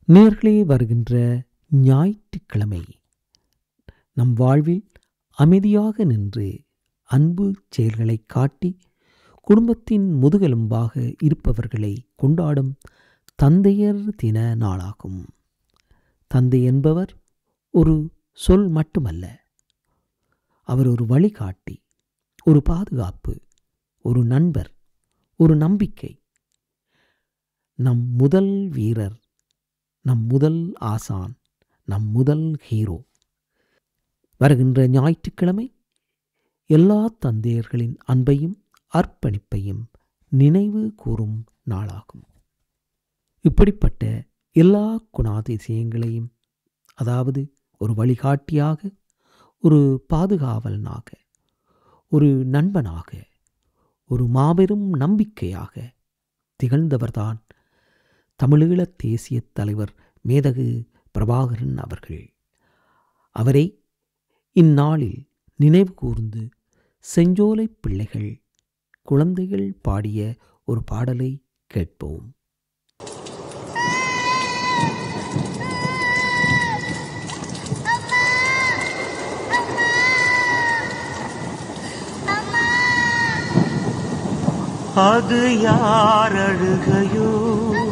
நேர்களே வருகின்ற ஞாயிற்றுக்கிழமை நம் வாழ்வில் அமைதியாக நின்று அன்பு செயல்களை காட்டி குடும்பத்தின் முதுகெலும்பாக இருப்பவர்களை கொண்டாடும் தந்தையர் தின நாளாகும் தந்தை என்பவர் ஒரு சொல் மட்டுமல்ல அவர் ஒரு வழிகாட்டி ஒரு பாதுகாப்பு ஒரு நண்பர் ஒரு நம்பிக்கை நம் முதல் வீரர் நம் முதல் ஆசான் நம் முதல் ஹீரோ வருகின்ற ஞாயிற்றுக்கிழமை எல்லா தந்தையர்களின் அன்பையும் அர்ப்பணிப்பையும் நினைவு கூறும் நாளாகும் இப்படிப்பட்ட எல்லா குணாதிசயங்களையும் அதாவது ஒரு வழிகாட்டியாக ஒரு பாதுகாவலனாக ஒரு நண்பனாக ஒரு மாபெரும் நம்பிக்கையாக திகழ்ந்தவர்தான் தமிழீழத் தேசிய தலைவர் மேதகு பிரபாகரன் அவர்கள் அவரை இந்நாளில் நினைவு கூர்ந்து செஞ்சோலை பிள்ளைகள் குழந்தைகள் பாடிய ஒரு பாடலை கேட்போம் அது யார் அழுகையோ